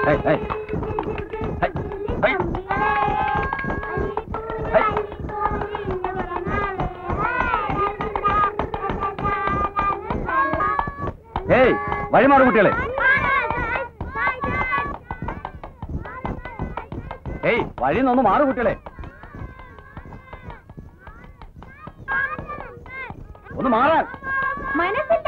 High, hi. Hi, hi. Hi. ഏയ് വഴിമാറും കുട്ടികളെ ഏയ് വഴി നിന്ന് മാറു കുട്ടികളെ ഒന്ന് മാറാൻ മനസ്സില്ല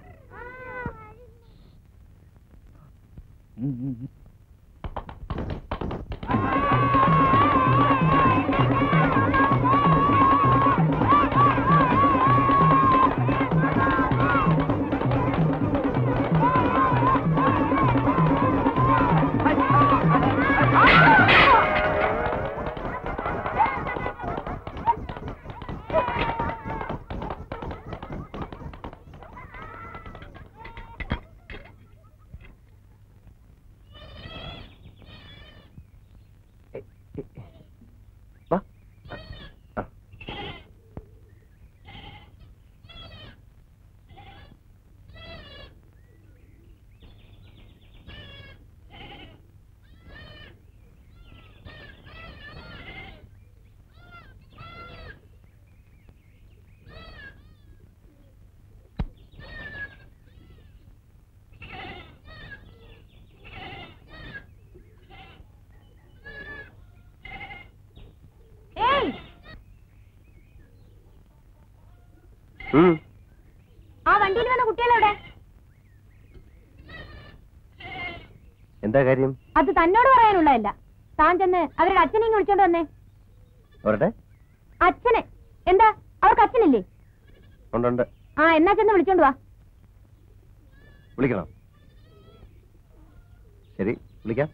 വാ ഏയ് ഉം. ആ വണ്ടിയിൽ വന്ന കുട്ടികളെവിടെ എന്താ കാര്യം അത് തന്നോട് പറയാനുള്ളതല്ല താൻ ചെന്ന് അവരുടെ അച്ഛനെ ഇങ്ങ് വിളിച്ചോണ്ട് വന്നേ അവരുടെ അച്ഛനെ എന്താ അവർക്ക് അച്ഛനില്ലേ ഉണ്ടുണ്ട് ആ എന്നാ ചെന്ന് വിളിച്ചോണ്ട് വാ വിളിക്കണം ശരി വിളിക്കാം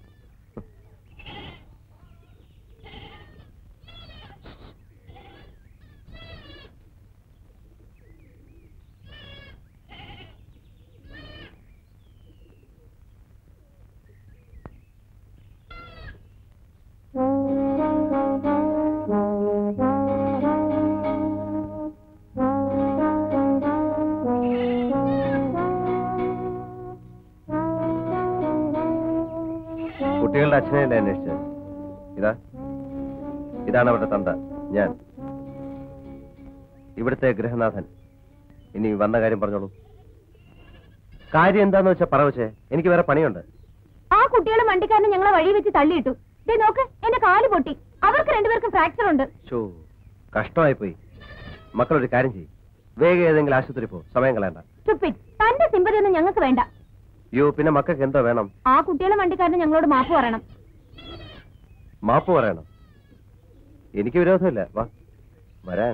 കുട്ടികളുടെ അച്ഛനെയല്ലേ അന്വേഷിച്ചത് ഇതാ ഇതാണ് അവരുടെ തന്ത ഞാൻ ഇവിടുത്തെ ഗൃഹനാഥൻ ഇനി വന്ന കാര്യം പറഞ്ഞോളൂ കാര്യം എന്താന്ന് വെച്ചാ പറ വെച്ചേ എനിക്ക് വേറെ പണിയുണ്ട് ആ കുട്ടികളും വണ്ടിക്കാരനെ ഞങ്ങളെ വഴി വെച്ച് തള്ളിയിട്ടു ദേ നോക്ക് എന്റെ കാല് പൊട്ടി അവർക്ക് രണ്ടുപേർക്കും ഫ്രാക്ചർ ഉണ്ട് ഷോ കഷ്ടമായി പോയി മക്കളൊരു കാര്യം ചെയ്യും വേഗം ഏതെങ്കിലും ആശുപത്രി പോ സമയം കളയണ്ട സ്റ്റുപ്പിഡ് തന്റെ സിമ്പതി ഒന്നും ഞങ്ങൾക്ക് വേണ്ട യോ പിന്നെ മക്കൾക്ക് എന്തോ വേണം ആ കുട്ടികളും വണ്ടിക്കാരനെ ഞങ്ങളോട് മാപ്പ് പറയണം മാപ്പ് പറയണം എനിക്ക് വിരോധമില്ല വാ വരാൻ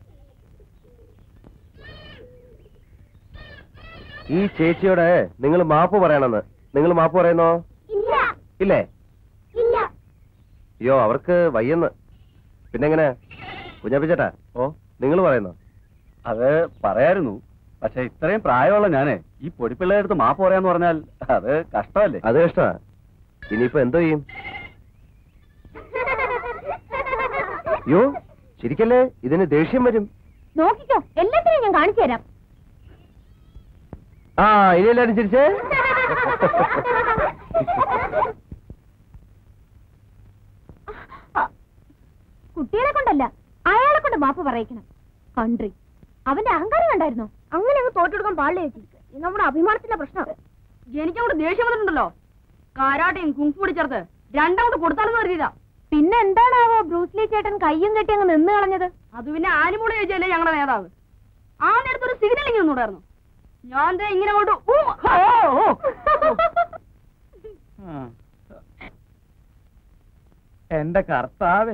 ഈ ചേച്ചിയോട് നിങ്ങൾ മാപ്പ് പറയണമെന്ന് നിങ്ങൾ മാപ്പ് പറയുന്നോ ഇല്ല ഇല്ലേ ഇല്ല അയ്യോ അവർക്ക് വയ്യെന്ന് പിന്നെങ്ങനെ കുഞ്ഞാപ്പിച്ചേട്ടാ ഓ നിങ്ങൾ പറയുന്നോ അത് പറയായിരുന്നു പക്ഷെ ഇത്രയും പ്രായമുള്ള ഞാനേ ഈ പൊടിപ്പിള്ളയുടെ അടുത്ത് മാപ്പ് പറയാന്ന് പറഞ്ഞാൽ അത് കഷ്ടമല്ലേ അത് കഷ്ടമാ ഇനിയിപ്പോ എന്തോ ചെയ്യും അയ്യോ ശരിക്കല്ലേ ഇതിന് ദേഷ്യം വരും നോക്കിക്കോ എല്ലാത്തിനും ഞാൻ കാണിച്ചു തരാം ആ ഇനി എല്ലാരും ചിരിച്ചേ കുട്ടികളെ കൊണ്ടല്ല അയാളെ കൊണ്ട് മാപ്പ് പറയിക്കണം കൺട്രി അവന്റെ അഹങ്കാരം കണ്ടായിരുന്നോ അങ്ങനെ അങ്ങ് തോറ്റെടുക്കാൻ പാടില്ല ചേച്ചി ഇത് നമ്മുടെ അഭിമാനത്തിന്റെ പ്രശ്നം എനിക്കങ്ങോട്ട് ദേഷ്യം വന്നിട്ടുണ്ടല്ലോ കാരാട്ടയും കുങ്ഫൂടി ചേർത്ത് രണ്ടങ്ങോട്ട് കൊടുത്താലെന്ന് കരുതിയതാ പിന്നെ എന്താണാവോ ബ്രൂസ്ലി ചേട്ടൻ കയ്യും കെട്ടി അങ്ങ് നിന്ന് കളഞ്ഞത് അത് പിന്നെ ആനിമൂള് ചോദിച്ചല്ലേ ഞങ്ങളുടെ നേതാവ് ആ നേരത്തെ ഒരു സിഗ്നലിംഗ് ഒന്നുകൂടായിരുന്നു ഞാൻ ദേ ഇങ്ങനെ അങ്ങോട്ട് ഊ, ഓ, ഓ. എന്റെ കർത്താവേ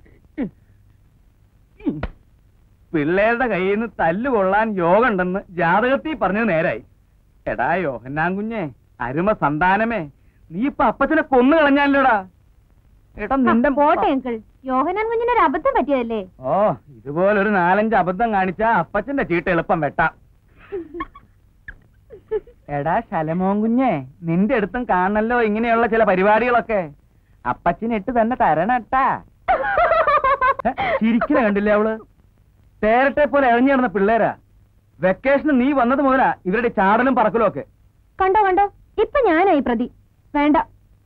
പിള്ളേരുടെ കയ്യിൽ നിന്ന് തല്ല് കൊള്ളാൻ യോഗം ഉണ്ടെന്ന് ജാതകത്തിൽ പറഞ്ഞത് നേരായി എടാ യോഹന്നാൻ കുഞ്ഞെ അരുമ സന്താനമേ നീ ഇപ്പൊ അപ്പച്ചനെ കൊന്നു കളഞ്ഞാലോടാ എടാ നിന്റെ പോട്ടെ അങ്കിൾ യോഹനാൻ കുഞ്ഞിന് ഒരു അബദ്ധം പറ്റിയതല്ലേ ഓ ഇതുപോലൊരു നാലഞ്ച് അബദ്ധം കാണിച്ചാ അപ്പച്ചന്റെ ചീട്ട് എളുപ്പം വെട്ടാം എടാ ശലമോൻ കുഞ്ഞെ നിന്റെ അടുത്തും കാണണല്ലോ ഇങ്ങനെയുള്ള ചില പരിപാടികളൊക്കെ അപ്പച്ചനിട്ട് തന്നെ തരണട്ടാ ഹെ, ചിരിക്കണ കണ്ടില്ലേ അവള് തേരട്ടെ പോലെ ഇഴഞ്ഞു നടന്ന പിള്ളേരാ വെക്കേഷന് നീ വന്നത് മുതലാ ഇവരുടെ ചാടലും പറക്കലും ഒക്കെ കണ്ടോ കണ്ടോ ഇപ്പൊ ഞാനായി പ്രതി വേണ്ട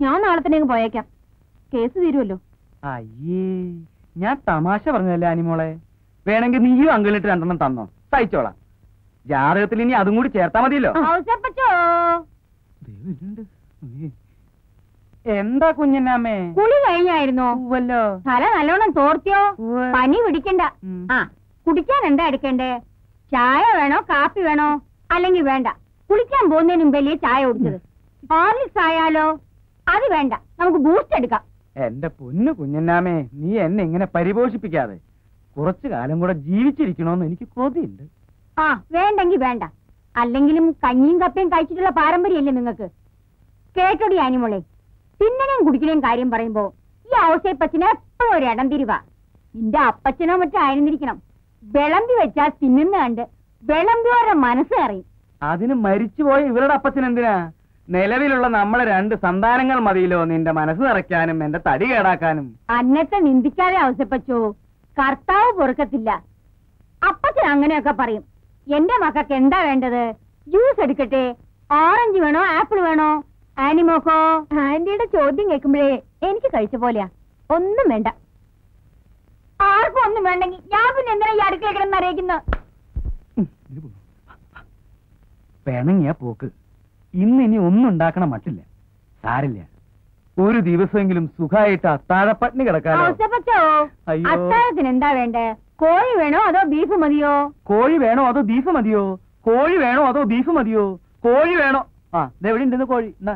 ഞാൻ നാളെ തന്നെ അങ്ങ് പോയേക്കാം കേസ് തീരുമല്ലോ അയ്യേ ഞാൻ തമാശ പറഞ്ഞതല്ലേ അനിമോളെ വേണമെങ്കിൽ നീയും അങ്കിളിട്ട് രണ്ടെണ്ണം തന്നോ തയ്ച്ചോളാം ജാതകത്തിൽ ഇനി അതും കൂടി ചേർത്താ മതിയല്ലോ ഔസേപ്പച്ചോ ദേ വരുന്നുണ്ട്. ഉയ്യ്. എന്താ കുഞ്ഞന്നാമ്മേ കുളി കഴിഞ്ഞായിരുന്നോ ഉവ്വല്ലോ തല നല്ലോണം തോർത്തിയോ ഉവ്വ്. പനി പിടിക്കണ്ട ഉം. ആ കുടിക്കാൻ എന്താ എടുക്കണ്ടേ ചായ വേണോ കാപ്പി വേണോ അല്ലെങ്കിൽ വേണ്ട കുളിക്കാൻ പോകുന്നതിന് മുമ്പല്ലേ ചായ കുടിച്ചത് ഹോർലിക്സ് ആയാലോ അത് വേണ്ട നമുക്ക് ബൂസ്റ്റ് എടുക്കാം എന്റെ പൊന്നു കുഞ്ഞന്നാമേ നീ എന്നെ ഇങ്ങനെ പരിപോഷിപ്പിക്കാതെ കുറച്ചു കാലം കൂടെ ജീവിച്ചിരിക്കണോന്ന് എനിക്ക് കൊതിയുണ്ട് ആ വേണ്ടെങ്കി വേണ്ട അല്ലെങ്കിലും കഞ്ഞിയും കപ്പയും കഴിച്ചിട്ടുള്ള പാരമ്പര്യമല്ലേ നിങ്ങൾക്ക് കേട്ടോടി ആനിമോളെ തിന്നണേയും കുടിക്കണേയും കാര്യം പറയുമ്പോ ഈ ഔസേപ്പച്ചന് എപ്പോഴും ഒരു ഇടം തിരിവാ നിന്റെ അപ്പച്ചനോ മറ്റോ ആയിരുന്നിരിക്കണം വിളമ്പി വെച്ചാൽ തിന്നുന്ന കണ്ട് വിളമ്പിയോരുടെ മനസ്സ് അറിയും അതിന് മരിച്ചുപോയ ഇവരുടെ അപ്പച്ചൻ എന്തിനാ നിലവിലുള്ള നമ്മളെ രണ്ട് സന്താനങ്ങൾ മതിയല്ലോ നിന്റെ മനസ്സ് നിറയ്ക്കാനും എന്റെ തടി കേടാക്കാനും അന്നത്തെ നിന്ദിക്കാതെ ഔസേപ്പച്ചോ കർത്താവ് പൊറുക്കത്തില്ല അപ്പച്ചൻ അങ്ങനെയൊക്കെ പറയും എന്റെ മക്കൾക്ക് എന്താ വേണ്ടത് ജ്യൂസ് എടുക്കട്ടെ ഓറഞ്ച് വേണോ ആപ്പിൾ വേണോ ആനിമോക്കോ ആന്റിയുടെ ചോദ്യം കേൾക്കുമ്പോഴേ എനിക്ക് കഴിച്ച പോലെയാ ഒന്നും വേണ്ട ആർക്കും ഒന്നും വേണ്ടെങ്കിൽ ഞാൻ പിന്നെ എന്തിനാ ഈ അടുക്കള കിടന്ന് അറിയിക്കുന്നു ഉം, ഇത് പോ. പിണങ്ങിയ പോക്ക് ഇന്ന് ഇനി ഒന്നും ഉണ്ടാക്കണ മട്ടില്ല സാരില്ല ഒരു ദിവസമെങ്കിലും സുഖമായിട്ട് അത്താഴപ്പട്ടിണി കിടക്കാലോ ഔസേപ്പച്ചോ അയ്യോ. അത്താഴത്തിന് എന്താ വേണ്ടേ കോഴി വേണോ അതോ ബീഫ് മതിയോ കോഴി വേണോ അതോ ബീഫ് മതിയോ കോഴി വേണോ അതോ ബീഫ് മതിയോ കോഴി വേണോ ആ ഇതെവിടെ ഉണ്ടെന്ന് കോഴി എന്നാ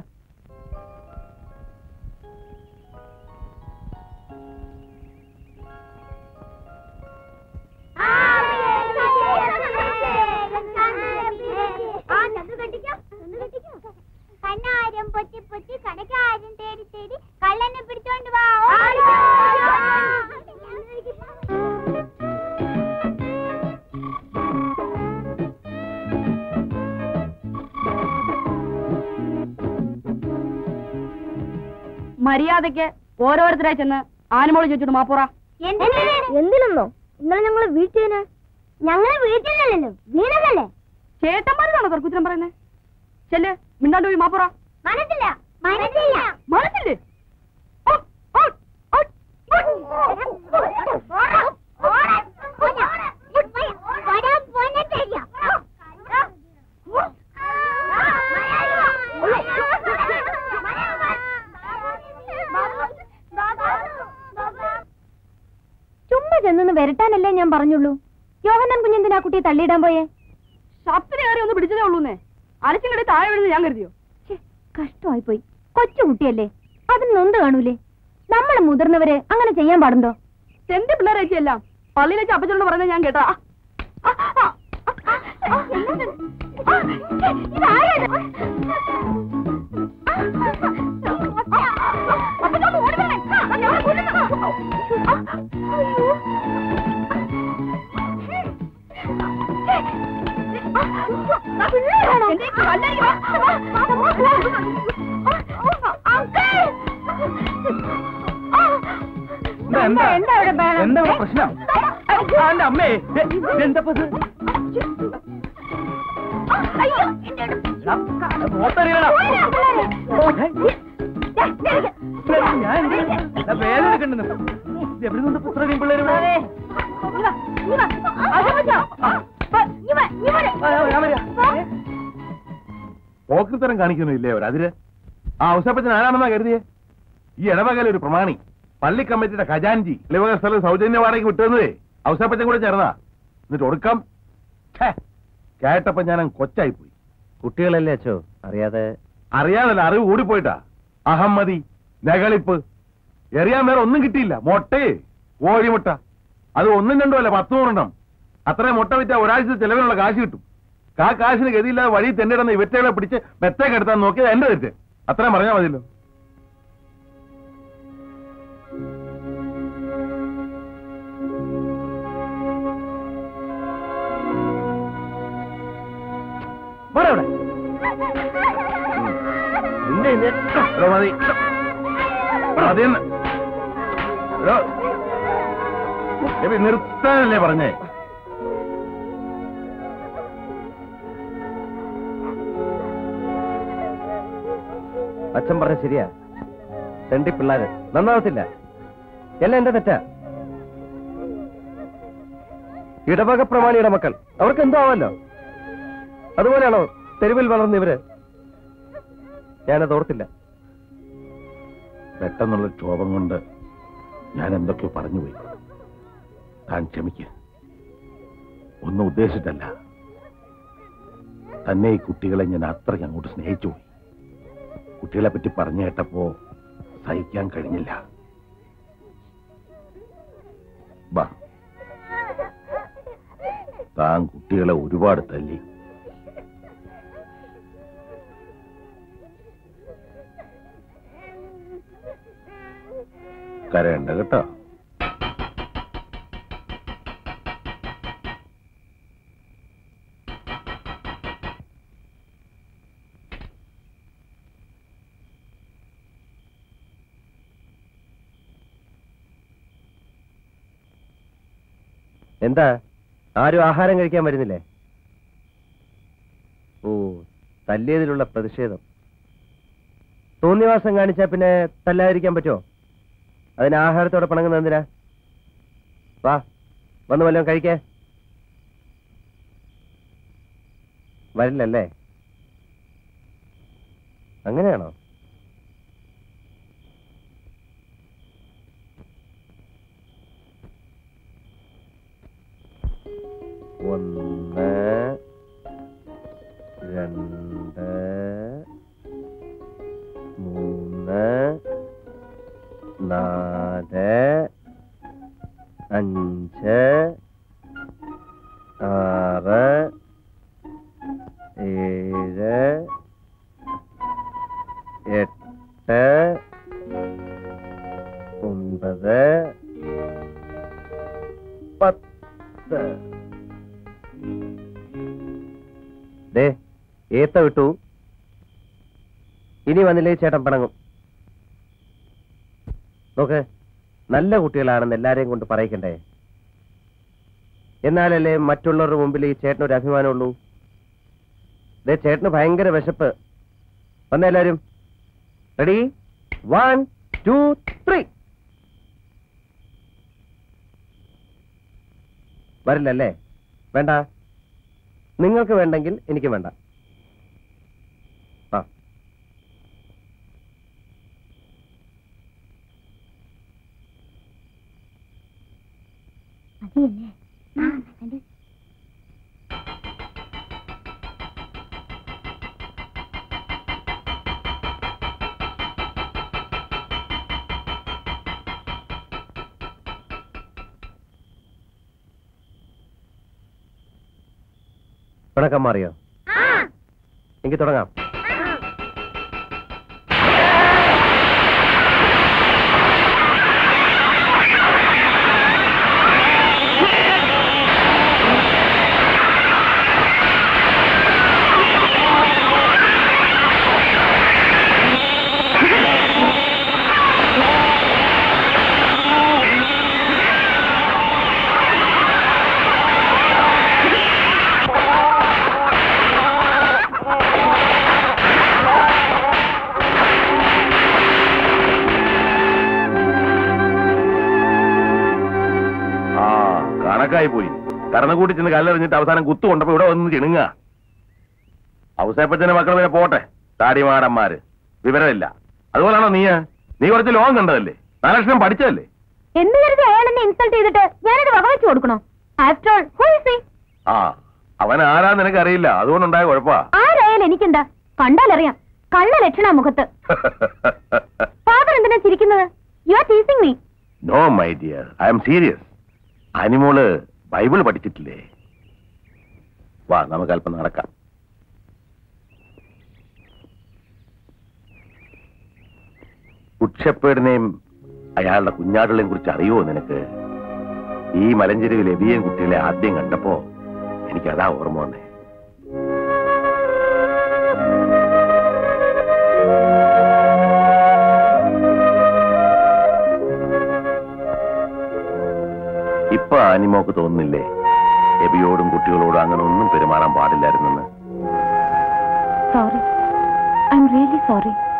കണ്ണാരം പൊത്തി പൊത്തി കടക്കാരും തേടി തേടി കള്ളനെ പിടിച്ചോണ്ട് വാ മര്യാദയ്ക്ക് ഓരോരുത്തരായി ചെന്ന് ആനമോള് ചോദിച്ചിട്ട് മാപ്പുറ എന്തിനെന്നോ ഇന്നലെ ഞങ്ങള് വീട്ടിന് ഞങ്ങളെ വീട്ടിലല്ലോ വീണതല്ലേ ചേട്ടന്മാരാണോ തർക്കുത്തരം പറയുന്നത് ചെല്ല് മിണ്ടാണ്ട് പോയി മാപ്പുറ മനസ്സില്ല മനസ്സില്ല മനസ്സില്ലേ ചുമ്മാ ചെന്നൊന്ന് വരട്ടാനല്ലേ ഞാൻ പറഞ്ഞുള്ളൂ യോഹന്നാൻ കുഞ്ഞെന്തിനാ കുട്ടിയെ തള്ളിയിടാൻ പോയേ ഷർട്ടിന് കയറി ഒന്ന് പിടിച്ചതേ ഉള്ളൂന്നേ അലച്ചിങ്ങടി താഴെ വീഴുന്നത് ഞാൻ കരുതിയോ ഛെ, കഷ്ടമായി പോയി കൊച്ചു കുട്ടിയല്ലേ അതിന് നൊന്ത് കാണൂലേ നമ്മളെ മുതിർന്നവര് അങ്ങനെ ചെയ്യാൻ പാടുണ്ടോ എന്റെ പിള്ളേരേച്ചി എല്ലാം പള്ളിയിലെ വെച്ച് അപ്പച്ചനോട് പറഞ്ഞത് ഞാൻ കേട്ടാ ആ, ആ, ആ, ആ, എന്താണ്? ആ, ഛെ, ഇതാരാത്? അപ്പച്ചനോട് ഓടി വരണേ. ആ, ഞാൻ കൊല്ലുന്നു. ആ, അയ്യോ. ആ, പിള്ളേരാണോ? എന്റെ കല്ലടിക്ക് വാ. അങ്കിൾ എന്താ, എന്താ? എന്താ ഇവിടെ ബഹളം? എന്താ ഇവിടെ പ്രശ്നം ആ, എന്റെ അമ്മേ ഏ, ഇതെന്താ ഇപ്പൊ ഇത്? അയ്യോ എടാ, മോത്തറിയടാ. ഞാൻ എന്ത്? എടാ, വേദന എടുക്കണ്ടെന്ന്. ഇത് എവിടെ നിന്ന് പുത്രനെയും പിള്ളേരും ഇവിടെ? ആ, ആ, ഞാൻ വരാം. ഏ? പോക്കൃത്തരം കാണിക്കുന്നില്ലേ അവരതിര് ആ ഔസപ്പച്ചൻ ആരാണെന്നാ കരുതിയേ ഈ ഇടവകയിലെ ഒരു പ്രമാണി പള്ളി കമ്മിറ്റിയുടെ ഖജാൻജി ഇലവക സ്ഥലം സൗജന്യ വാടകയ്ക്ക് വിട്ടുവന്നതേ ഔസപ്പച്ചൻ കൂടെ ചേർന്നാ എന്നിട്ട് ഒടുക്കം ഛേ, കേട്ടപ്പോ ഞാൻ കൊച്ചായി പോയി കുട്ടികളല്ലേ അച്ചോ അറിയാതെ അറിയാതല്ല അറിവ് കൂടിപ്പോയിട്ടാ അഹമ്മതി നകളിപ്പ് എറിയാൻ വേറെ ഒന്നും കിട്ടിയില്ല മൊട്ടേ കോഴിമുട്ട അത് ഒന്നും രണ്ടും അല്ല പത്ത് നൂറെണ്ണം അത്രയും മുട്ട വിറ്റാ ഒരാഴ്ച ചെലവിനുള്ള കാശ് കിട്ടും ആ കാശിന് ഗതിയില്ലാതെ വഴി തെന്നിടുന്ന ഇവറ്റകളെ പിടിച്ച് മെത്തേക്ക് എടുത്താൻ നോക്കിയത് എന്റെ തെറ്റ് അത്രയും പറഞ്ഞാൽ മതിയല്ലോ പോടാ ഇവിടെ. നിന്നെ ഇനി- എടോ, മതി മതിയെന്ന് എടോ, എബി, നിർത്താനല്ലേ പറഞ്ഞേ അച്ഛൻ പറഞ്ഞ ശരിയാ തെണ്ടി പിള്ളാര് നന്നാവത്തില്ല എല്ലാം എന്റെ തെറ്റാ ഇടവക പ്രമാണിയുടെ മക്കൾ അവർക്ക് എന്തോ ആവാലോ അതുപോലെയാണോ തെരുവിൽ വളർന്ന ഇവര് ഞാനത് ഓർത്തില്ല പെട്ടെന്നുള്ള ക്ഷോഭം കൊണ്ട് ഞാൻ എന്തൊക്കെയോ പറഞ്ഞുപോയി താൻ ക്ഷമിക്ക് ഒന്നും ഉദ്ദേശിച്ചിട്ടല്ല തന്നെ ഈ കുട്ടികളെ ഞാൻ അത്രയ്ക്ക് അങ്ങോട്ട് സ്നേഹിച്ചു പോയി കുട്ടികളെ പറ്റി പറഞ്ഞു കേട്ടപ്പോ സഹിക്കാൻ കഴിഞ്ഞില്ല ബാ താൻ കുട്ടികളെ ഒരുപാട് തല്ലി കരയണ്ട കേട്ടോ എന്താ ആരും ആഹാരം കഴിക്കാൻ വരുന്നില്ലേ ഓ തല്ലിയതിലുള്ള പ്രതിഷേധം തോന്നിവാസം കാണിച്ചാ പിന്നെ തല്ലാതിരിക്കാൻ പറ്റുമോ അതിന് ആഹാരത്തോടെ പണങ്ങുന്ന എന്തിനാ വാ വന്ന് വല്ലതും കഴിക്കേ വരില്ലല്ലേ അങ്ങനെയാണോ ഒന്ന് രണ്ട് മൂന്ന് നാല് അഞ്ച് ആറ് ഏഴ് എട്ട് ഒമ്പത് പത്ത് ദേ ഏത്ത വിട്ടു ഇനി വന്നില്ലേ ചേട്ടൻ പിണങ്ങും നോക്ക് നല്ല കുട്ടികളാണെന്ന് എല്ലാരെയും കൊണ്ട് പറയിക്കണ്ടേ എന്നാലല്ലേ മറ്റുള്ളവരുടെ മുമ്പിൽ ഈ ചേട്ടനൊരു അഭിമാനമുള്ളൂ ദേ ചേട്ടന് ഭയങ്കര വിശപ്പ് വന്നേ എല്ലാരും റെഡി വൺ ടു ത്രീ വരില്ലല്ലേ വേണ്ട നിങ്ങൾക്ക് വേണ്ടെങ്കിൽ എനിക്ക് വേണ്ട ആ മതിയല്ലേ ആ അത് പിണക്കം മാറിയോ എനിക്ക് തുടങ്ങാം ആ കണക്കായി പോയി കടന്നുകൂട്ടി ചെന്ന് കല്ലെറിഞ്ഞിട്ട് അവസാനം കുത്തു കൊണ്ടപ്പോ ഇവിടെ വന്ന് ചിണുങ്ങ ഔസേപ്പച്ചന്റെ മക്കൾ പിന്നെ പോട്ടെ താടിമാടന്മാര് വിവരമില്ല അതുപോലാണോ നീ നീ കുറച്ച് ലോകം കണ്ടതല്ലേ നാല് ലക്ഷം പഠിച്ചതല്ലേ എന്ന് കരുതി അയാൾ എന്നെ ഇൻസൾട്ട് ചെയ്തിട്ട് ഞാനത് വകവെച്ചു കൊടുക്കണോ after all who is he ആ അവൻ ആരാ നിനക്ക് അറിയില്ല അതുകൊണ്ടുണ്ടായ കുഴപ്പാ ആരായാലും എനിക്കെന്താ കണ്ടാലറിയാം കള്ള ലക്ഷണ മുഖത്ത് ഫാദർ എന്തിനാ ചിരിക്കുന്നത് you are teasing me no my dear I'm serious Animol Bible പഠിച്ചിട്ടില്ലേ വാ നമുക്ക് അല്പം നടക്കാം കുക്ഷപ്പേടിനെയും അയാളുടെ കുഞ്ഞാടുകളെയും കുറിച്ച് അറിയുമോ നിനക്ക് ഈ മലഞ്ചെരുവിൽ എബിയും കുട്ടികളെ ആദ്യം കണ്ടപ്പോ എനിക്ക് അതാ ഓർമ്മ വന്നേ ഇപ്പൊ ആനിമോക്ക് തോന്നുന്നില്ലേ എബിയോടും കുട്ടികളോടും അങ്ങനെ ഒന്നും പെരുമാറാൻ പാടില്ലായിരുന്നെന്ന് sorry I'm really sorry